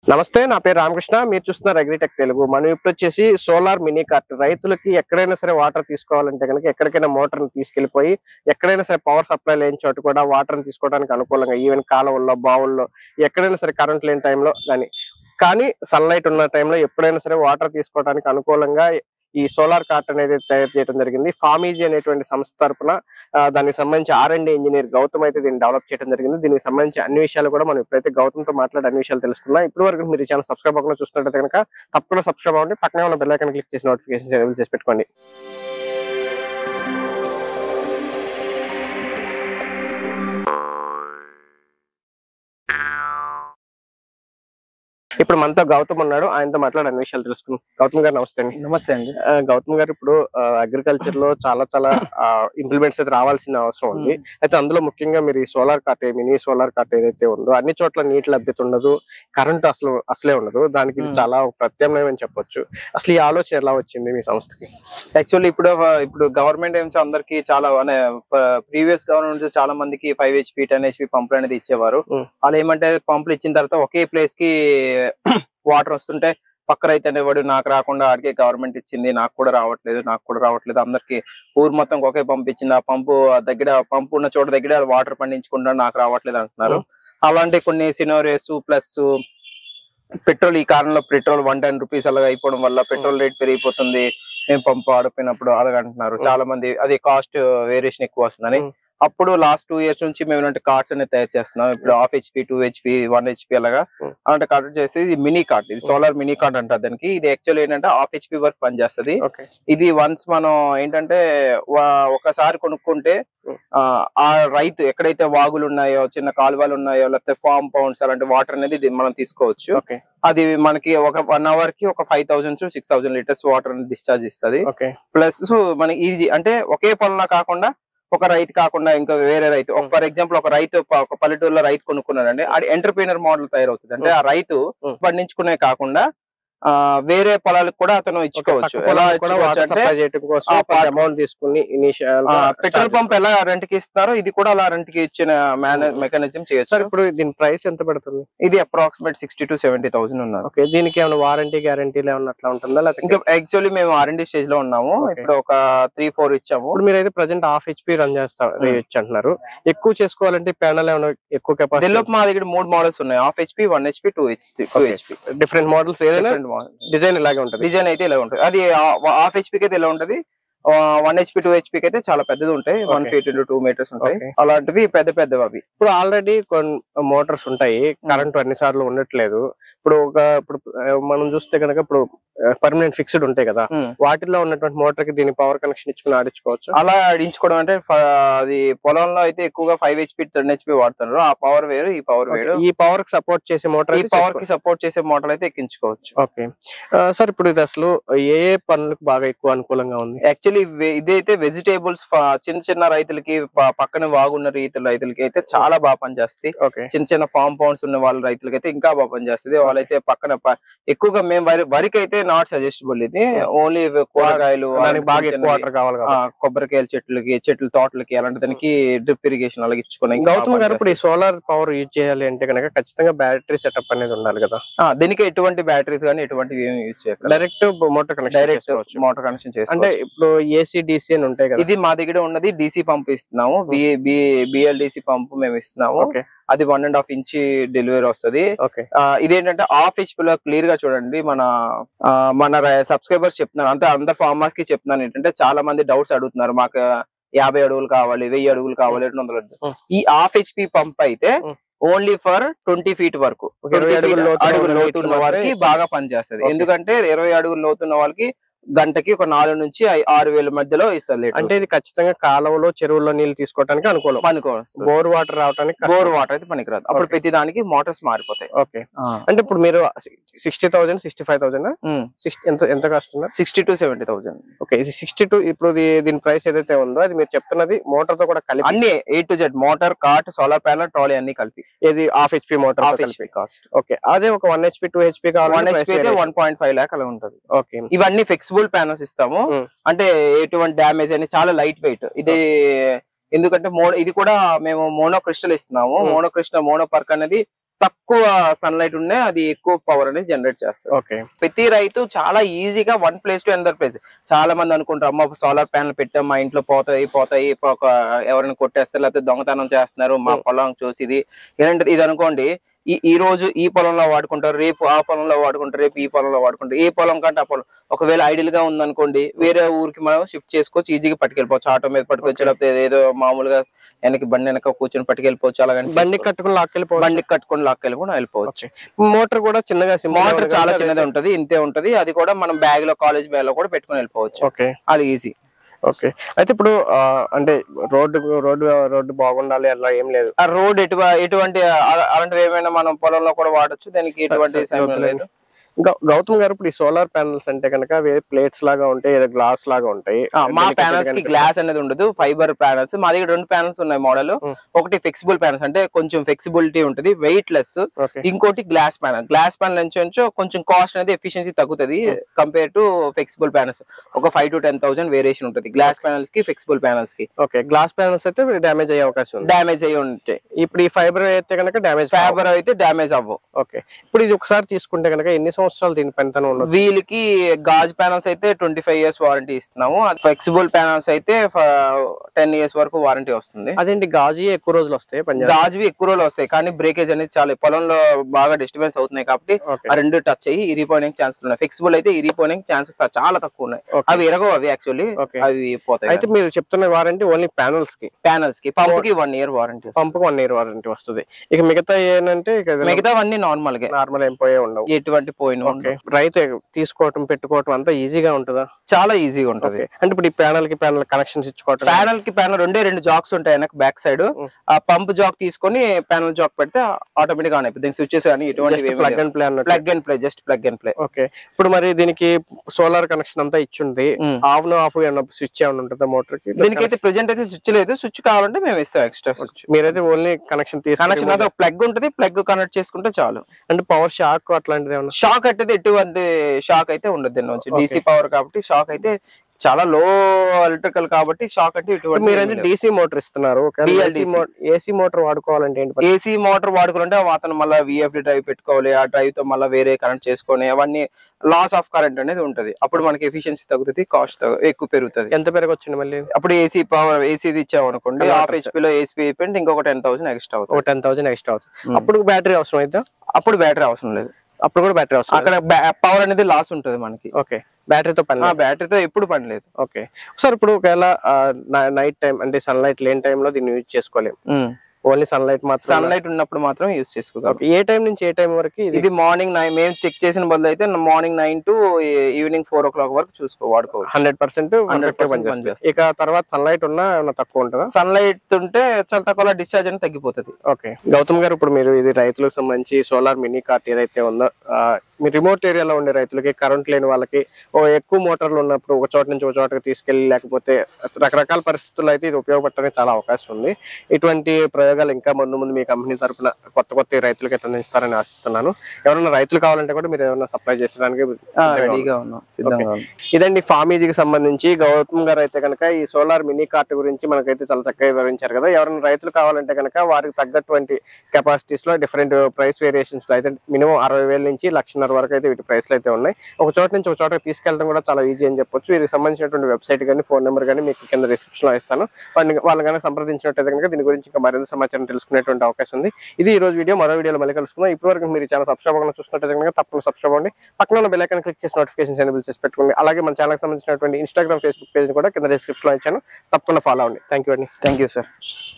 నమస్తే నా పేరు రామకృష్ణ మీరు చూస్తున్నారు అగ్రిటెక్ తెలుగు మనం ఇప్పుడు వచ్చేసి సోలార్ మినీ కార్ట్ రైతులకి ఎక్కడైనా సరే వాటర్ తీసుకోవాలంటే కనుక ఎక్కడికైనా మోటార్ ని తీసుకెళ్లిపోయి ఎక్కడైనా సరే పవర్ సప్లై లేని చోటు కూడా వాటర్ ని తీసుకోవడానికి అనుకూలంగా ఈవెన్ కాలువల్లో బావుల్లో ఎక్కడైనా సరే కరెంట్ లేని టైంలో కానీ కానీ సన్లైట్ ఉన్న టైంలో ఎప్పుడైనా సరే వాటర్ తీసుకోవడానికి అనుకూలంగా ఈ సోలార్ కార్ట్ అనేది తయారు చేయడం జరిగింది ఫామీజీ అనేటువంటి సంస్థ తరపున ఆ, దానికి సంబంధించి ఆర్ అండ్ ఇంజనీర్ గౌతమ్ అయితే దీన్ని డెవలప్ చేయడం జరిగింది దీనికి సంబంధించి అన్ని విషయాలు కూడా మనం ఇప్పుడైతే గౌతమ్ తో మాట్లాడి అన్ని విషయాలు తెలుసుకున్నాం ఇప్పటి వరకు మీరు ఈ ఛానల్ సబ్స్క్రైబ్ అవ్వకుండా చూస్తున్నట్లయితే కనుక తప్పకుండా సబ్స్క్రైబ్ అవ్వండి పక్కనే ఉన్న బెల్ ఐకాన్ క్లిక్ చేసి నోటిఫికేషన్ ఎనేబుల్ చేసి పెట్టుకోండి ఇప్పుడు మనతో గౌతమ్ ఉన్నాడు ఆయనతో మాట్లాడి అన్ని విషయాలు తెలుసుకున్నాం గౌతమ్ గారు నమస్తే అండి నమస్తే అండి ఆ, గౌతమ్ గారు ఇప్పుడు అగ్రికల్చర్ లో చాలా చాలా ఇంప్లిమెంట్స్ అయితే రావాల్సిన అవసరం ఉంది అయితే అందులో ముఖ్యంగా మీరు ఈ solar cart mini solar cart ఏదైతే ఉందో అన్ని చోట్ల నీటి లభ్యత ఉండదు కరెంట్ అసలు అసలే ఉండదు దానికి ఇది Hmm. చాలా ఒక ప్రత్యామ్నాయం అని చెప్పొచ్చు అసలు ఈ ఆలోచన ఎలా వచ్చింది మీ సంస్థకి యాక్చువల్లీ ఇప్పుడు ఇప్పుడు గవర్నమెంట్ ఏమో అందరికి చాలా ప్రీవియస్ గవర్నమెంట్ చాలా మందికి ఫైవ్ హెచ్పి టెన్ హెచ్పి పంపులు అనేది ఇచ్చేవారు Mm. వాళ్ళు ఏమంటే పంపులు ఇచ్చిన తర్వాత ఒకే ప్లేస్ కి వాటర్ వస్తుంటే పక్క రైతు అనేవాడు నాకు రాకుండా ఆడికే గవర్నమెంట్ ఇచ్చింది నాకు కూడా రావట్లేదు నాకు కూడా రావట్లేదు అందరికి ఊరు మొత్తం ఒకే పంపు ఇచ్చింది ఆ పంపు ఆ దగ్గర పంపు ఉన్న చోట దగ్గర వాటర్ పండించుకుంటారు నాకు రావట్లేదు అంటున్నారు అలాంటి కొన్ని సినోరియస్ ప్లస్ పెట్రోల్ ఈ కాలంలో పెట్రోల్ వన్ టెన్ రూపీస్ అలాగా అయిపోవడం వల్ల పెట్రోల్ రేట్ పెరిగిపోతుంది మేము పంపు ఆడిపోయినప్పుడు అలాగ అంటున్నారు Mm. చాలా మంది అది కాస్ట్ వేరియేషన్ ఎక్కువ వస్తుందని Mm. అప్పుడు లాస్ట్ టూ ఇయర్స్ నుంచి మేము ఇలాంటి కార్డ్స్ అనేది తయారు చేస్తున్నాం ఇప్పుడు half HP two HP one HP అలాగా Mm. అలాంటి కార్డ్ చేసి ఇది మినీ కార్డ్ ఇది సోలార్ మినీ కార్డ్ అంటారు దానికి ఇది యాక్చువల్ ఏంటంటే హాఫ్ హెచ్పి వరకు పనిచేస్తుంది ఓకే ఇది వన్స్ మనం ఏంటంటే వా- ఒకసారి కొనుక్కుంటే Mm. ఆ, ఆ రైతు ఎక్కడైతే వాగులు ఉన్నాయో చిన్న కాలువలు ఉన్నాయో లేకపోతే ఫార్మ్ పౌండ్స్ అలాంటి వాటర్ అనేది ది- మనం తీసుకోవచ్చు ఓకే అది మనకి ఒక వన్ అవర్ కి ఒక five thousand to six thousand litres water discharge ఇస్తుంది ఓకే ప్లస్ మనకి ఈజీ అంటే ఒకే పొలంలో కాకుండా ఒక రైతు కాకుండా ఇంకా వేరే రైతు Mm. ఫర్ ఎగ్జాంపుల్ ఒక రైతు ప- ఒక పల్లెటూరులో రైతు కొనుక్కున్నాడండి అది ఎంటర్ప్రీనర్ మోడల్ తయారవుతుంది అంటే ఆ రైతు Mm. పండించుకునే కాకుండా ఆ వేరే పొలాలకు కూడా అతను ఇచ్చుకోవచ్చు ఎలా ఇచ్చుకోవచ్చు అంటే సప్లై చేయడం కోసం ఆ part- అమౌంట్ తీసుకుని ఇనిషియల్ పెట్రోల్ పంప్ ఎలా రెంట్ కి ఇస్తున్నారో ఇది కూడా అలా రెంట్ కి ఇచ్చిన Mm. మెకానిజం సార్ చేయొచ్చు ఇప్పుడు దీని ప్రైస్ ఎంత పడుతుంది ఇది approximate sixty to seventy thousand ఉన్నారు ఓకే దీనికి ఏమైనా వారంటీ గ్యారంటీలు ఏమన్నా అట్లా ఉంటుందా లేకపోతే ఇంకా యాక్చువల్లీ మేము ఆర్ఎండి స్టేజ్ లో ఉన్నాము Okay. ఇప్పుడు ఒక త్రీ ఫోర్ ఇచ్చాము ఇప్పుడు మీరు అయితే ప్రజెంట్ హాఫ్ హెచ్పి రన్ చేస్తారు Hmm. చేయొచ్చు అంటున్నారు ఎక్కువ చేసుకోవాలంటే ప్యానల్ ఏమైనా ఎక్కువ కెపాసిటీ దీనిలో మా దగ్గర మూడు మోడల్స్ ఉన్నాయి half HP one HP two HP two Okay. HP different models ఏదైనా డిజైన్ ఇలాగే ఉంటది డిజైన్ అయితే ఇలా ఉంటుంది అది హాఫ్ హెచ్పి అయితే ఇలా ఉంటది వన్ హెచ్పి టూ హెచ్పి అయితే చాలా పెద్దది ఉంటాయి one Okay. Feet into two metres ఉంటాయి Okay. అలాంటివి పెద్ద పెద్దవి అవి ఇప్పుడు ఆల్రెడీ కొన్ని మోటార్స్ ఉంటాయి కరెంట్ అన్ని సార్లు ఉండట్లేదు ఇప్పుడు ఒక ఇప్పుడు ఆ, మనం చూస్తే కనుక ఇప్పుడు పర్మనెంట్ ఫిక్స్డ్ ఉంటాయి కదా Hmm. వాటిలో ఉన్నటువంటి మోటార్ కి దీని పవర్ కనెక్షన్ ఇచ్చుకుని ఆడించుకోవచ్చు అలా ఆడించుకోవడం అంటే ఫ- అది పొలంలో అయితే ఎక్కువగా ఫైవ్ హెచ్పి టెన్ హెచ్పి వాడుతున్నారు ఆ పవర్ వేరు ఈ పవర్ వేరు ఈ పవర్ కి సపోర్ట్ చేసే మోటార్ ఈ పవర్ కి సపోర్ట్ చేసే మోడల్ అయితే ఎక్కించుకోవచ్చు ఓకే సార్ ఇప్పుడు ఇది అసలు ఏ ఏ పనులకు బాగా ఎక్కువ అనుకూలంగా ఉంది యాక్చువల్లీ ఇదైతే వెజిటేబుల్స్ చిన్న చిన్న రైతులకి ప- పక్కన వాగున్న రీతుల రైతులకి అయితే చాలా బాగా పనిచేస్తుంది ఓకే చిన్న చిన్న ఫార్మ్ పౌండ్స్ ఉన్న వాళ్ళ రైతులకి అయితే ఇంకా బాగా పనిచేస్తుంది వాళ్ళైతే పక్కన ప- ఎక్కువగా మేము వరి వరికి అయితే నాట్ సజెస్టబుల్ ఇది ఓన్లీ కూరగాయలు దానికి అలాంటి బాగా చిన్న ఎక్కువ చిన్నవి, వాటర్ కావాలి ఆ, కదా కొబ్బరికాయల చెట్లకి చెట్ల తోటలకి అలాంటి దానికి డ్రిప్ ఇరిగేషన్ అలాగే ఇచ్చుకునే గౌతమ్ గారు ఇప్పుడు ఈ సోలార్ పవర్ యూజ్ చేయాలి అంటే కనుక ఖచ్చితంగా బ్యాటరీ సెటప్ అనేది ఉండాలి కదా దీనికి ఎటువంటి బ్యాటరీస్ కానీ ఎటువంటివి ఏమి యూజ్ చేయలేదు డైరెక్ట్ మోటార్ కనెక్షన్ డైరెక్ట్ చేసుకోవచ్చు మోటార్ కనెక్షన్ అంటే చేసుకోవచ్చు ఇప్పుడు ఏసీ డిసి అని ఉంటాయి కదా ఇది మా దగ్గర ఉన్నది డీసీ పంప్ ఇస్తున్నాము బిఎల్డిసి పంప్ మేము ఇస్తున్నాము ఓకే అది one and half inch delivery వస్తది ఓకే ఆ, ఇదేంటంటే హాఫ్ హెచ్పి లో క్లియర్ గా చూడండి మన ఆ, మన సబ్స్క్రైబర్స్ చెప్తున్నారు అంతే అందరు ఫార్మర్స్ కి చెప్తున్నాను ఏంటంటే చాలా మంది డౌట్స్ అడుగుతున్నారు మాకు యాభై అడుగులు కావాలి వెయ్యి అడుగులు కావాలి రెండు వందల అడుగులు. Hmm. ఈ హాఫ్ హెచ్పి పంప్ అయితే Hmm. Only for twenty feet వరకు ఒక ఇరవై 20 అడుగుల feet లోతు అడుగుల ఉన్న లోతు ఉన్న వీటిలో వారికి మాత్రమే బాగా పనిచేస్తుంది Okay. ఎందుకంటే ఇరవై అడుగుల లోతున్న వాళ్ళకి గంటకి ఒక నాలుగు నుంచి ఐ- ఆరు వేల మధ్యలో ఇస్తుంది అంటే ఇది ఖచ్చితంగా కాలువలో చెరువుల్లో నీళ్లు తీసుకోవడానికి అనుకూలం పనుకోవచ్చు బోర్ వాటర్ రావడానికి కష్టం. బోర్ వాటర్ అయితే పనికిరాదు అప్పుడు Okay. ప్రతి దానికి మోటార్స్ మారిపోతాయి ఓకే అంటే ఇప్పుడు మీరు sixty thousand sixty five thousand sixty ఎంత ఎంత కాస్ట్ ఉందా sixty to seventy thousand okay ఇది సిక్స్టీ టూ ఇప్పుడు ఇది- దీని ప్రైస్ ఏదైతే ఉందో అది మీరు చెప్తున్నది మోటార్ తో కూడా కలిపి అన్ని A to Z motor cart solar panel trolley అన్ని కలిపి ఇది half HP motor half HP cost okay అదే ఒక one HP two HP one కావాలి హెచ్పి అయితే వన్ పాయింట్ ఫైవ్ ల్యాక్ అలా ఉంటుంది ఓకే ఇవన్నీ ఫ్లెక్సిబుల్ ప్యానల్స్ ఇస్తాము Mm. అంటే ఎటువంటి డ్యామేజ్ అని చాలా లైట్ వెయిట్ ఇది ఎందుకంటే మో ఇది కూడా మేము మోనో క్రిస్టల్ ఇస్తున్నాము Mm. Mono crystal mono perc అనేది తక్కువ సన్లైట్ ఉండే అది ఎక్కువ పవర్ అనేది జనరేట్ చేస్తుంది ఓకే ప్రతి రైతు చాలా ఈజీగా one place to another place చాలా మంది అనుకుంటారు అమ్మ సోలార్ ప్యానల్ పెట్టాం మా ఇంట్లో పోతాయి పోతాయి ఒక ఎవరైనా కొట్టేస్తారు లేకపోతే దొంగతనం చేస్తున్నారు మా Hmm. పొలం చూసి ఇది ఇలాంటిది ఇది అనుకోండి ఈ ఈ రోజు ఈ పొలంలో వాడుకుంటారు రేపు ఆ పొలంలో వాడుకుంటారు రేపు ఈ పొలంలో వాడుకుంటారు ఏ పొలం కంటే ఆ పొలం ఒకవేళ ఐడియల్ గా ఉందనుకోండి వేరే ఊరికి మనం షిఫ్ట్ చేసుకోవచ్చు ఈజీగా పట్టుకెళ్ళిపోవచ్చు ఆటో మీద పట్టుకోవచ్చు Okay. లేకపోతే ఏదో మామూలుగా వెనక్కి బండి వెనక కూర్చొని పట్టుకెళ్ళిపోవచ్చు అలాగని బండి చేసుకోవచ్చు. కట్టుకుని లాక్కెళ్ళిపోవచ్చు బండికి కట్టుకొని లాక్కెళ్ళి కూడా వెళ్ళిపోవచ్చు మోటార్ కూడా చిన్నగా simple గా మోటార్ ఉంది చాలా కాబట్టి చిన్నది ఉంటది ఇంతే ఉంటది అది కూడా మనం బ్యాగ్ లో కాలేజ్ బ్యాగ్ లో కూడా పెట్టుకొని వెళ్ళిపోవచ్చు ఓకే అది ఈజీ ఓకే అయితే ఇప్పుడు ఆ, అంటే రోడ్డు రోడ్డు రోడ్డు బాగుండాలి అలా ఏం లేదు ఆ రోడ్ ఎటు ఎటువంటి అల- అలాంటివి ఏమైనా మనం పొలంలో కూడా వాడొచ్చు దానికి ఎటువంటి సరే, సమయం వద్దులేండి. లేదు గౌ- గౌతమ్ గారు ఇప్పుడు ఈ సోలార్ ప్యానల్స్ అంటే కనుక ప్లేట్స్ లాగా ఉంటాయి ఏదో గ్లాస్ లాగా ఉంటాయి ఆ, మా Delicate ప్యానల్స్ కి కనిపిస్తాయి. గ్లాస్ అనేది ఉండదు ఫైబర్ ప్యానల్స్ మా దగ్గర రెండు ప్యానల్స్ ఉన్నాయి మోడల్ Hmm. ఒకటి ఫ్లెక్సిబుల్ ప్యానల్స్ అంటే కొంచెం ఫ్లెక్సిబిలిటీ ఉంటుంది వెయిట్ లెస్ ఓకే ఇంకోటి గ్లాస్ ప్యానల్ గ్లాస్ ప్యానల్ నుంచి కొంచెం కొంచెం కాస్ట్ అనేది ఎఫిషియన్సీ తగ్గుతుంది కంపేర్ టు ఫ్లెక్సిబుల్ ప్యానల్స్ ఒక five to ten thousand variation ఉంటుంది గ్లాస్ ప్యానల్స్ కి ఫ్లెక్సిబుల్ ప్యానల్స్ కి ఓకే గ్లాస్ ప్యానల్స్ అయితే డ్యామేజ్ అయ్యే అవకాశం ఉంది డ్యామేజ్ అయ్యి ఉంటాయి ఇప్పుడు ఈ ఫైబర్ అయితే కనుక డ్యామేజ్ ఫైబర్ అయితే డ్యామేజ్ అవ్వవు ఓకే ఇప్పుడు ఇది ఒకసారి తీసుకుంటే కనుక ఎన్ని సంవత్సరాలు దీని పనితనం ఉండదు వీళ్ళకి గాజ్ ప్యానల్స్ అయితే ట్వంటీ ఫైవ్ ఇయర్స్ వారంటీ ఇస్తున్నాము ఫ్లెక్సిబుల్ ప్యానల్స్ అయితే టెన్ ఇయర్స్ వరకు వారంటీ వస్తుంది అదేంటి గాజు ఎక్కువ రోజులు వస్తాయి పని గాజువి ఎక్కువ రోజులు వస్తాయి కానీ బ్రేకేజ్ అనేది చాలా పొలంలో బాగా డిస్టర్బెన్స్ అవుతున్నాయి కాబట్టి ఓకే ఆ రెండు టచ్ అయ్యి ఇరిపోయడానికి ఛాన్సెస్ ఉన్నాయి ఫ్లెక్సిబుల్ అయితే ఇరిపోయడానికి ఛాన్సెస్ చాలా తక్కువ ఉన్నాయి ఓకే అవి ఎరగవు అవి యాక్చువల్లీ ఓకే అవి పోతాయి అయితే మీరు చెప్తున్న వారంటీ ఓన్లీ ప్యానల్స్ కి ప్యానల్స్ కి పంప్ కి వన్ ఇయర్ వారంటీ పంపుకు వన్ ఇయర్ వారంటీ వస్తుంది ఇక మిగతా ఏంటంటే ఇక మిగతావన్నీ నార్మల్ గా నార్మల్ ఏం పోయే ఉండవు ఎటువంటి పోయిన ఓకే రైతు తీసుకోవటం పెట్టుకోవటం అంతా ఈజీగా ఉంటుందా చాలా ఈజీగా ఉంటది ఓకే అంటే ఇప్పుడు ఈ ప్యానల్ కి ప్యానల్ కనెక్షన్స్ ఇచ్చుకోవటం ప్యానల్ కి ప్యానల్ రెండే రెండు జాక్స్ ఉంటాయి వెనక బ్యాక్ సైడ్ Mm. ఆ పంప్ జాక్ తీసుకొని ప్యానల్ జాక్ పెడితే ఆటోమేటిక్ ఆన్ అయిపోతుంది స్విచెస్ కానీ ఎటువంటి ప్లగ్ అండ్ ప్లే అన్నట్టు plug and play just plug and play okay ఇప్పుడు మరి దీనికి సోలార్ కనెక్షన్ అంతా ఇచ్చింది ఆఫ్ ఆఫ్ స్విచ్ ఏమైనా ఉంటుందా మోటార్ కి దీనికైతే ప్రెజెంట్ అయితే స్విచ్ లేదు స్విచ్ కావాలంటే మేము ఇస్తాం ఎక్స్ట్రా స్విచ్ మీరైతే ఓన్లీ కనెక్షన్ కనెక్షన్ తీసుకుని అయితే ప్లగ్ ఉంటుంది ప్లగ్ కనెక్ట్ చేసుకుంటే చాలు అంటే పవర్ షాక్ అట్లాంటిది ఏమన్నా షాక్ అయితే ఎటువంటి షాక్ అయితే ఉండదు దీని నుంచి Okay. డీసీ పవర్ కాబట్టి షాక్ అయితే చాలా లో ఎలక్ట్రికల్ కాబట్టి షాక్ అంటే ఇప్పుడు మీరైతే ఇటువంటి డీసీ మోటార్ ఇస్తున్నారు BLDC. ఏసీ మోటార్ వాడుకోవాలంటే ఏంటి పరిస్థితి? ఏసీ మోటార్ వాడుకుంటే అతను మళ్ళీ విఎఫ్డి డ్రైవ్ పెట్టుకోవాలి ఆ డ్రైవ్ తో మళ్ళీ వేరే కనెక్ట్ చేసుకొని అవన్నీ లాస్ ఆఫ్ కరెంట్ అనేది ఉంటది అప్పుడు మనకి ఎఫిషియన్సీ తగ్గుతుంది కాస్ట్ ఎక్కువ పెరుగుతుంది ఎంత పెరగొచ్చింది మళ్ళీ అప్పుడు ఏసీ పవర్ ఏసీ ఇచ్చాం అనుకోండి Converter. హాఫ్ హెచ్పీ లో ఏసీ అయిపోయింది ఇంకొక టెన్ థౌసండ్ ఎక్స్ట్రా ఒక అవుతుంది టెన్ థౌసండ్ ఎక్స్ట్రా అవుతుంది Hmm. అప్పుడు బ్యాటరీ అవసరం అయితే అప్పుడు బ్యాటరీ అవసరం లేదు అప్పుడు కూడా బ్యాటరీ అవసరం అక్కడ పవర్ అనేది లాస్ ఉంటది మనకి ఓకే బ్యాటరీతో పని ఆ లేదు. బ్యాటరీతో ఎప్పుడు పని లేదు ఓకే సార్ ఇప్పుడు ఒకవేళ నైట్ టైం అంటే సన్లైట్ లేని టైంలో దీన్ని యూజ్ చేసుకోలేము ఓన్లీ సన్లైట్ మాత్రం సన్లైట్ ఉన్నప్పుడు మాత్రం యూస్ చేసుకోగలం ఓకే ఏ టైం నుంచి ఏ టైం వరకు ఇది ఇది మార్నింగ్ నైన్ మేము చెక్ చేసిన బదులు అయితే morning nine to evening four o'clock వరకు చూసుకో వాడుకోవచ్చు హండ్రెడ్ పర్సెంట్ 100% పనిచేస్తుంది పనిచేస్తుంది. ఇక తర్వాత సన్లైట్ ఉన్నా ఏమన్నా తక్కువ ఉంటుందా సన్లైట్ ఉంటే చాలా తక్కువ డిశ్చార్జ్ అనేది తగ్గిపోతుంది ఓకే గౌతమ్ గారు ఇప్పుడు మీరు ఇది రైతులకు సంబంధించి సోలార్ మినీ కార్ట్ ఏదైతే ఉందో ఆ, మీ రిమోట్ ఏరియాలో ఉండే రైతులకి కరెంట్ లేని వాళ్ళకి ఓ ఎక్కువ మోటార్లు ఉన్నప్పుడు ఒక చోట నుంచి ఒక చోటకి తీసుకెళ్ళి లేకపోతే రకరకాల పరిస్థితుల్లో అయితే ఇది ఉపయోగపడడానికి చాలా అవకాశం ఉంది ఇటువంటి ప్రయోగాలు ఇంకా ముందు ముందు మీ కంపెనీ తరపున కొత్త కొత్త రైతులకి అందిస్తారని ఆశిస్తున్నాను ఎవరైనా రైతులు కావాలంటే కూడా మీరు ఏమైనా సప్లై చేసడానికి సిద్ధంగా ఉన్నారు. రెడీగా ఉన్నాం సిద్ధంగా ఉన్నాం ఇదండి ఫామీజీకి సంబంధించి గౌతమ్ గారు అయితే కనుక ఈ సోలార్ మినీ కార్ట్ గురించి మనకైతే చాలా చక్కగా వివరించారు కదా ఎవరైనా రైతులు కావాలంటే కనుక వారికి తగ్గటువంటి కెపాసిటీస్ లో డిఫరెంట్ ప్రైస్ వేరియేషన్స్ లో అయితే మినిమం అరవై వేల నుంచి లక్షన్నర వరకు అయితే వీటి ప్రైస్లు అయితే ఉన్నాయి ఒక చోట నుంచి ఒక చోటకి తీసుకెళ్ళడం కూడా చాలా ఈజీ అని చెప్పొచ్చు వీరికి సంబంధించినటువంటి వెబ్సైట్ కానీ ఫోన్ నెంబర్ కానీ మీకు కింద డిస్క్రిప్షన్ లో ఇస్తాను వాళ్ళని వాళ్ళని కనుక సంప్రదించినట్టయితే కనుక దీని గురించి ఇంకా మరింత సమాచారం తెలుసుకునేటువంటి అవకాశం ఉంది ఇది ఈ రోజు వీడియో మరో వీడియోలో మళ్ళీ కలుసుకుందాం ఇప్పటి వరకు మీరు చాలా సబ్స్క్రైబ్ అవ్వకుండా చూసినట్టయితే కనుక తప్పకుండా సబ్స్క్రైబ్ అవ్వండి పక్కన ఉన్న బెల్ ఐకాన్ క్లిక్ చేసి నోటిఫికేషన్స్ ఎనేబుల్ చేసి పెట్టుకోండి అలాగే మన ఛానల్ సంబంధించినటువంటి ఇన్స్టాగ్రామ్ ఫేస్బుక్ పేజ్ కూడా కింద డిస్క్రిప్షన్ లో ఇచ్చాను తప్పకుండా ఫాలో అవ్వండి థ్యాంక్ యూ అండి థ్యాంక్ యూ సార్